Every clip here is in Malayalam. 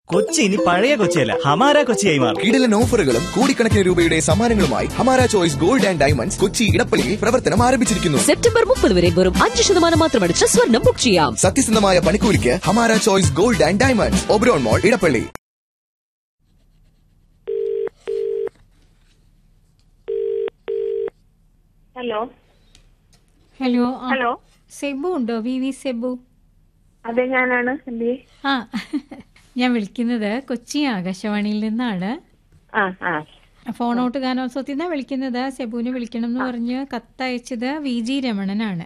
കൊച്ചി ഇനി പഴയ കൊച്ചിയല്ല ഹമാര കൊച്ചിയായി മാറും കിടിലൻ ഓഫറുകളും കോടിക്കണക്കിന് രൂപയുടെ സമ്മാനങ്ങളുമായി Hamara choice gold and diamonds Kochi ഇടപ്പള്ളിയിൽ പ്രവർത്തനം ആരംഭിച്ചിരിക്കുന്നു സെപ്റ്റംബർ മുപ്പത് വരെ വെറും അഞ്ച് ശതമാനം മാത്രമടിച്ച് സ്വർണം ബുക്ക് ചെയ്യാം സത്യസന്ധമായ പണിക്കൂലിക്ക് Hamara choice gold and diamonds Oberon mall Edappally hello hello ആ, ഹലോ സെബു ഉണ്ടോ വി വി സെബു അതെ ഞാനാണ് എന്തേ ആ ഞാൻ വിളിക്കുന്നത് കൊച്ചി ആകാശവാണിയിൽ നിന്നാണ് ആ ആ ഫോണോട്ട് ഗാനോത്സവത്തിൽ നിന്നാണ് വിളിക്കുന്നത് സെബുവിനെ വിളിക്കണം എന്ന് പറഞ്ഞ് കത്തയച്ചത് വി ജി രമണനാണ്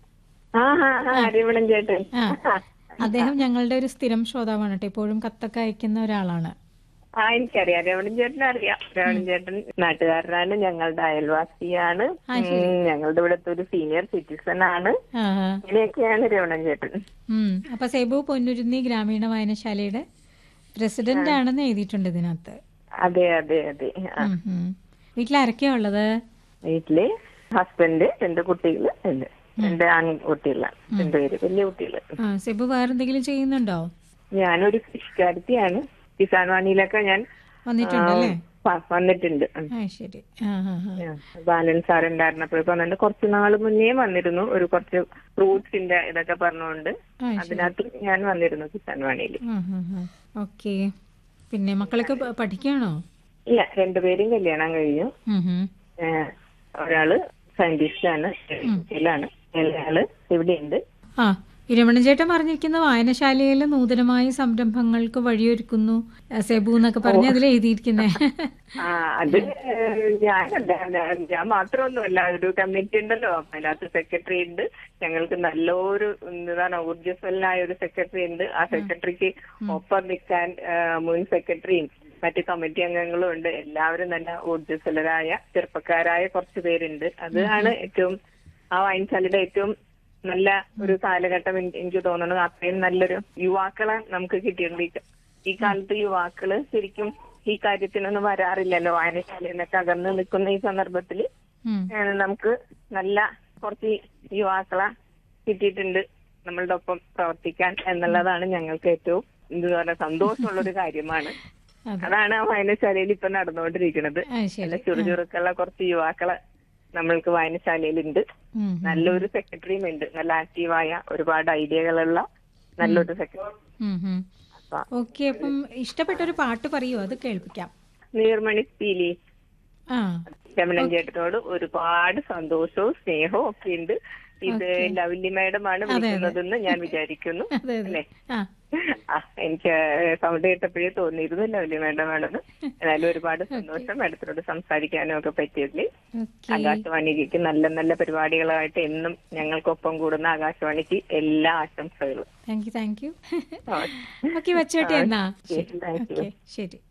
ആ ആ ആ രമണൻ ചേട്ടൻ ആ അദ്ദേഹം ഞങ്ങളുടെ ഒരു സ്ഥിരം ശ്രോതാവാണ് കേട്ടോ എപ്പോഴും കത്തൊക്കെ അയക്കുന്ന ഒരാളാണ് ആ എനിക്കറിയാം രമണൻ ചേട്ടനെ അറിയാം രമണൻ ചേട്ടൻ നാട്ടുകാരനാണ് ഞങ്ങളുടെ അയൽവാസിയാണ് ഉം, ഞങ്ങളുടെ ഇവിടുത്തെ ഒരു സീനിയർ സിറ്റിസൺ ആണ് ആ ആ. ഇങ്ങനെയൊക്കെയാണ് രമണൻ ചേട്ടൻ ഉം. അപ്പൊ സെബു പൊന്നുരുന്നി ഗ്രാമീണ വായനശാലയുടെ പ്രസിഡന്റ് ആണെന്ന് എഴുതിയിട്ടുണ്ട് ഇതിനകത്ത് അതെ അതെ അതെ ആ. ഉം, ഉം. വീട്ടിലാരൊക്കെയാ ഉള്ളത് വീട്ടില് ഹസ്ബൻഡ് രണ്ട് കുട്ടികള് ഉണ്ട് രണ്ട് ആൺകുട്ടികളാണ് രണ്ടുപേര് വലിയ കുട്ടികള് ആ സെബു വേറെന്തെങ്കിലും ചെയ്യുന്നുണ്ടോ ഞാനൊരു കൃഷിക്കാരത്തിയാണ് കിസാൻ വാണിയിലൊക്കെ ഞാൻ വന്നിട്ടുണ്ടല്ലേ ആ, വന്നിട്ടുണ്ട് ഉം. ആ ശരി ആ ആ ആ. ബാലൻ സാർ ഉണ്ടായിരുന്നപ്പോഴൊക്കെ വന്നിട്ട് കുറച്ച് നാൾ മുന്നേ വന്നിരുന്നു ഒരു കുറച്ച് ഫ്രൂട്ട്സിന്റെ ഇതൊക്കെ പറഞ്ഞുകൊണ്ട് ആ, അതിനകത്ത് ഞാൻ വന്നിരുന്നു കിസാൻ വാണിയിൽ ഓക്കെ പിന്നെ മക്കളൊക്കെ പ- പഠിക്കുകയാണോ ഇല്ല രണ്ടുപേരും കല്യാണം കഴിഞ്ഞു ഉം, ഉം. ഏഹ്, ഒരാള് സയന്റിസ്റ്റ് ആണ് ാണ് ഇളയാള് ഇവിടെയുണ്ട് ആ ഇരമണൻ ചേട്ടൻ പറഞ്ഞിരിക്കുന്ന വായനശാലയിൽ നൂതനമായ സംരംഭങ്ങൾക്ക് വഴിയൊരുക്കുന്നു ആ, സെബു എന്നൊക്കെ പറഞ്ഞ് അതിൽ എഴുതിയിരിക്കുന്നേ ആ അത് ഏഹ്, ഞാനല്ല ഞാൻ- ഞാൻ മാത്രമൊന്നുമല്ല ഒരു കമ്മിറ്റി ഉണ്ടല്ലോ അതിനകത്ത് സെക്രട്ടറി ഉണ്ട് ഞങ്ങൾക്ക് നല്ലൊരു എന്താണ് ഊർജ്ജസ്വലനായ ഒരു സെക്രട്ടറി ഉണ്ട് ആ സെക്രട്ടറിക്ക് ഒപ്പം നിൽക്കാൻ ഏഹ്, മുൻ സെക്രട്ടറിയും മറ്റു കമ്മിറ്റി അംഗങ്ങളും ഉണ്ട് എല്ലാവരും നല്ല ഊർജ്ജസ്വലരായ ചെറുപ്പക്കാരായ കുറച്ച് പേരുണ്ട് അതാണ് ഏറ്റവും ആ വായനശാലയുടെ ഏറ്റവും നല്ല ഒരു കാലഘട്ടം എനിക്ക് എനിക്ക് തോന്നുന്നത് അത്രയും നല്ലൊരു യുവാക്കളെ നമുക്ക് കിട്ടിയിട്ടുണ്ട് ഈ- ഈ കാലത്ത് യുവാക്കള് ശരിക്കും ഈ കാര്യത്തിനൊന്നും വരാറില്ലല്ലോ വായനശാലയിൽ നിന്നൊക്കെ അകന്ന് നിൽക്കുന്ന ഈ സന്ദർഭത്തിൽ ഉം. നമുക്ക് നല്ല കുറച്ച് യുവാക്കളെ കിട്ടിയിട്ടുണ്ട് നമ്മളുടെ ഒപ്പം പ്രവർത്തിക്കാൻ എന്നുള്ളതാണ് ഞങ്ങൾക്ക് ഏറ്റവും എന്താ പറയുക സന്തോഷമുള്ള ഒരു കാര്യമാണ് അതെ. അതാണ് ആ വായനശാലയിൽ ഇപ്പൊ നടന്നുകൊണ്ടിരിക്കുന്നത് ആ ശരി നല്ല ചുറുചുറുക്കുള്ള കുറച്ച് യുവാക്കളെ നമ്മൾക്ക് വായനശാലയിലുണ്ട് ഉം. നല്ലൊരു സെക്രട്ടറിയും ഉണ്ട് നല്ല ആക്റ്റീവായ ഒരുപാട് ഐഡിയകളുള്ള നല്ലൊരു സെക്രട്ടറി ഉം, ഉം. അപ്പൊ ഓക്കെ അപ്പം ഇഷ്ടപ്പെട്ട ഒരു പാട്ട് പറയൂ അത് കേൾപ്പിക്കാം നീർമണി പീലി ആ രമണൻ ചേട്ടനോട് ഒരുപാട് സന്തോഷവും സ്നേഹവും ഒക്കെ ഉണ്ട് ഇത് ലവ്ലി മാഡമാണ് വിളിക്കുന്നതെന്ന് ഞാൻ വിചാരിക്കുന്നു അതെ അതെ അല്ലേ ആ ആ എനിക്ക് സൗണ്ട് കേട്ടപ്പോഴേ തോന്നിയിരുന്നു ലവ്ലി മാഡം ആണെന്ന് എന്നാലും ഒരുപാട് സന്തോഷം മാഡത്തിനോട് സംസാരിക്കാനും ഒക്കെ പറ്റിയതിൽ ഓക്കെ ആകാശവാണിക്ക് നല്ല നല്ല പരിപാടികളായിട്ട് എന്നും ഞങ്ങൾക്കൊപ്പം കൂടുന്ന ആകാശവാണിക്ക് എല്ലാ ആശംസകളും താങ്ക് യു താങ്ക് യു ആ. ഓക്കെ വച്ചോട്ടെ എന്നാ Yes, thank you. ഓക്കെ ശരി